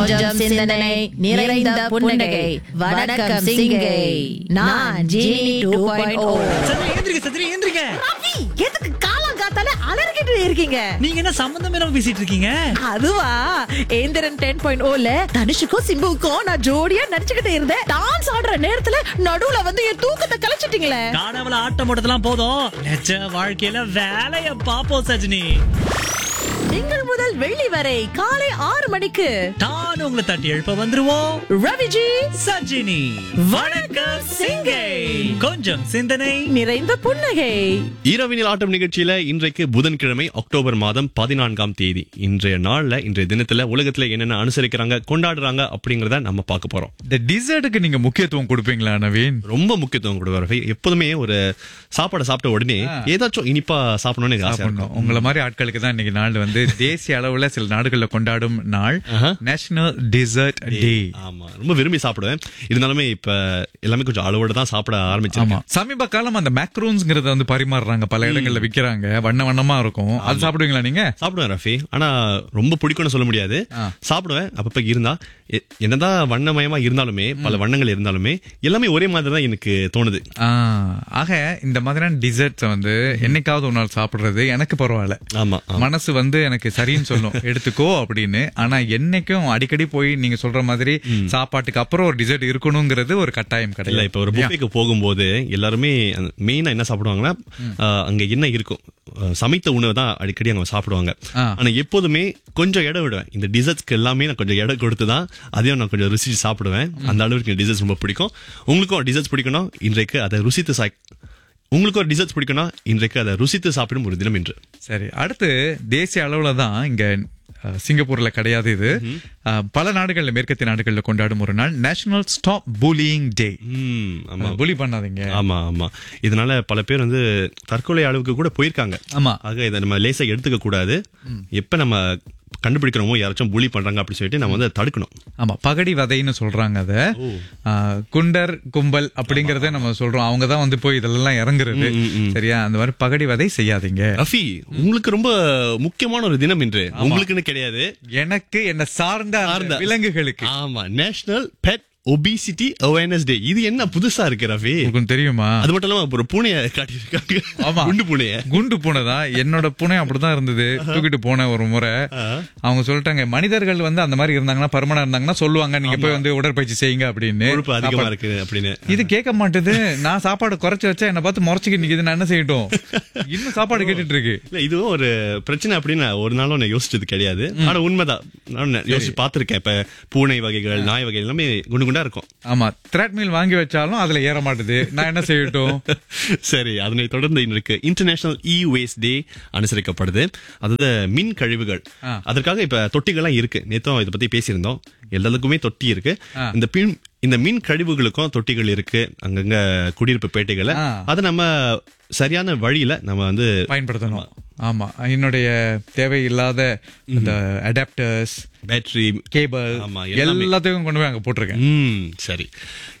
கொஞ்சம் சிந்தனை நிறைந்த புன்னகை வணக்கம் சிங்கை நான் ஜீனி டூ பாயிண்ட் ஓ சத்ரி ஏந்திரிக்க சத்ரி ஏந்திரிக்க எதுக்கு காலம் காத்தால அலறிக்கிட்டு இருக்கீங்க நீங்க என்ன சம்பந்தம் இல்லாம பேசிட்டு இருக்கீங்க அதுவா ஏந்திரன் டென் பாயிண்ட் ஓல தனுஷுக்கும் சிம்புவுக்கும் நான் ஜோடியா நடிச்சுக்கிட்டு இருந்தேன் டான்ஸ் ஆடுற நேரத்துல நடுவுல வந்து என் தூக்கத்தை கலைச்சிட்டீங்களே காணவல ஆட்டம் போட்டதெல்லாம் போதும் நிஜ வாழ்க்கையில வேலைய பாப்போம் சஜினி திங்கள் முதல் வெள்ளி வரை காலை ஆறு மணிக்கு தான் உங்களை தட்டி எழுப்ப வந்துருவோம் ரவிஜி சஜினி வணக்கம் சிங்கை கொஞ்சம் சிந்தனை நிறைந்த புன்னகை இரவினில் ஆட்டம் நிகழ்ச்சியில இன்றைக்கு புதன்கிழமை அக்டோபர் மாதம் பதினான்காம் தேதி இன்றைய நாள்ல இன்றைய தினத்துல உலகத்துல என்னென்ன அனுசரிக்கிறாங்க கொண்டாடுறாங்க அப்படிங்கறத நம்ம பார்க்க போறோம் இந்த டிசர்ட்டுக்கு நீங்க முக்கியத்துவம் கொடுப்பீங்களா நவீன் ரொம்ப முக்கியத்துவம் கொடுவார் எப்போதுமே ஒரு சாப்பாடை சாப்பிட்ட உடனே ஏதாச்சும் இனிப்பா சாப்பிடணும்னு எனக்கு ஆசை இருக்கும் சாப்பிடணும் உங்களை மாதிரி ஆட்களுக்கு தான் இன்னைக்கு நாள் வந்து தேசிய அளவுல சில நாடுகள்ல கொண்டாடும் நாள் நேஷனல் டிசர்ட் டே ஆமா ரொம்ப விரும்பி சாப்பிடுவேன் இருந்தாலுமே இப்ப எல்லாமே கொஞ்சம் அளவோட தான் சாப்பிட ஆமா ஆரம்பிச்சிருக்கேன் சமீப காலம் அந்த மேக்ரூன்ஸ்ங்கிறத வந்து பரிமாறுறாங்க பல இடங்கள்ல விக்கிறாங்க வண்ண வண்ணமா இருக்கும் அது சாப்பிடுவீங்களா நீங்க சாப்பிடுவேன் ரஃபி ஆனா ரொம்ப பிடிக்கும்னு சொல்ல முடியாது சாப்பிடுவேன் அப்பப்ப இருந்தா எ- என்னதான் வண்ணமயமா இருந்தாலுமே பல வண்ணங்கள் இருந்தாலுமே எல்லாமே ஒரே மாதிரி தான் எனக்கு தோணுது ஆ, ஆக இந்த மாதிரியான டிசர்ட்ஸ் வந்து என்னைக்காவது ஒரு நாள் சாப்பிடுறது எனக்கு பரவாயில்ல ஆமா ஆமா. மனசு வந்து எனக்கு சரின்னு சொல்லும் எடுத்துக்கோ அப்படின்னு ஆனா என்னைக்கும் அடிக்கடி போய் நீங்க சொல்ற மாதிரி சாப்பாட்டுக்கு அப்புறம் ஒரு டிசர்ட் இருக்கணுங்கிறது ஒரு கட்டாயம் இல்ல கிடையாது இப்ப ஒரு புஃபேக்கு போகும்போது எல்லாருமே மெயினா என்ன சாப்பிடுவாங்கன்னா ஆஹ், அங்க என்ன இருக்கும் ஆஹ், சமைத்த உணவு தான் அடிக்கடி அங்க சாப்பிடுவாங்க ஆ. ஆனா எப்போதுமே கொஞ்சம் இடம் விடுவேன் இந்த டிசர்ட்ஸ்க்கு எல்லாமே நான் கொஞ்சம் இடம் கொடுத்து தான் அதையும் நான் கொஞ்சம் ருசிச்சு சாப்பிடுவேன் அந்த அளவுக்கு டிசர்ட்ஸ் ரொம்ப பிடிக்கும் உங்களுக்கும் டிசர்ட்ஸ் பிடிக்கணும் இன்றைக்கு அதை ருசித்து சா உங்களுக்கு ஒரு டிசர்ட்ஸ் பிடிக்கும்னா இன்றைக்கு அதை ருசித்து சாப்பிடும் ஒரு தினம் என்று சரி அடுத்து தேசிய அளவுல தான் இங்க அஹ், சிங்கப்பூர்ல கிடையாது இது அஹ், பல நாடுகள்ல மேற்கத்திய நாடுகள்ல கொண்டாடும் ஒரு நாள் நேஷனல் ஸ்டாப் bullying டே ம், ஆமா புலி பண்ணாதீங்க ஆமா ஆமா இதனால பல பேர் வந்து தற்கொலை அளவுக்கு கூட போயிருக்காங்க ஆமா ஆக இதை நம்ம லேசா எடுத்துக்க கூடாது எப்ப நம்ம கண்டுபிடிக்கிறோமோ யாராச்சும் புலி பண்றாங்க அப்படி சொல்லிட்டு நம்ம வந்து அதை தடுக்கணும் ஆமா பகடி வதைன்னு சொல்றாங்க அத ஆஹ், குண்டர் கும்பல் அப்படிங்கறத நம்ம சொல்றோம் அவங்க தான் வந்து போய் இதெல்லாம் இறங்குறது சரியா அந்த மாதிரி பகடி வதை செய்யாதீங்க ரஃபி உங்களுக்கு ரொம்ப முக்கியமான ஒரு தினம் இன்று உங்களுக்குன்னு கிடையாது எனக்கு என்ன சார்ந்த அந்த சார்ந்த. விலங்குகளுக்கு ஆமா national pet obesity awareness day இது என்ன புதுசா இருக்கு ரஃபி உங்களுக்கு தெரியுமா அது மட்டும் இல்லாம ஒரு பூனைய காட்டியிருக்காங்க ஆமா. குண்டு பூனைய குண்டு பூனை தான் என்னோட பூனை அப்படிதான் இருந்தது தூக்கிட்டு போனேன் ஒரு முறை அவங்க சொல்லிட்டாங்க மனிதர்கள் வந்து அந்த மாதிரி இருந்தாங்கன்னா பருமனா இருந்தாங்கன்னா சொல்லுவாங்க நீங்க போய் வந்து உடற்பயிற்சி செய்யுங்க அப்படின்னு கொழுப்பு அதிகமா இருக்கு அப்படின்னு இது கேட்க மாட்டுது நான் சாப்பாடு குறைச்சு வச்சா என்ன பார்த்து முறைச்சிக்கிட்டு நிக்குது நான் என்ன செய்யட்டும் இன்னும் சாப்பாடு கேட்டுட்டு இருக்கு இல்ல இதுவும் ஒரு பிரச்சனை அப்படின்னு நான் ஒரு நாளும் நான் யோசிச்சது கிடையாது ஆனா உண்மைதான் நான் யோசிச்சு பார்த்திருக்கேன் இப்ப பூனை வகைகள் நாய் வகைகள் எல்லாமே குண்டு குண்டா இருக்கும் ஆமா த்ரெட்மில் வாங்கி வச்சாலும் அதுல ஏற மாட்டுது நான் என்ன செய்யட்டும் சரி அதனை தொடர்ந்து இன்றைக்கு இன்டர்நேஷனல் இ வேஸ்ட் டே அனுசரிக்கப்படுது அதாவது மின் கழிவுகள் அதற்காக இப்ப தொட்டிகள்லாம் இருக்கு நேத்தும் இதை பத்தி பேசியிருந்தோம் எல்லாத்துக்குமே தொட்டி இருக்கு இந்த பின் இந்த மின் கழிவுகளுக்கும் தொட்டிகள் இருக்கு அங்கங்க குடியிருப்பு பேட்டைகளை ஆ. அதை நம்ம சரியான வழியில நம்ம வந்து பயன்படுத்தணும் ஆமா என்னுடைய தேவையில்லாத இந்த அடாப்டர்ஸ் பேட்டரி கேபிள் ஆமா, எல்லாமே. எல்லாத்தையும் கொண்டு போய் அங்க போட்டிருக்கேன் ம் சரி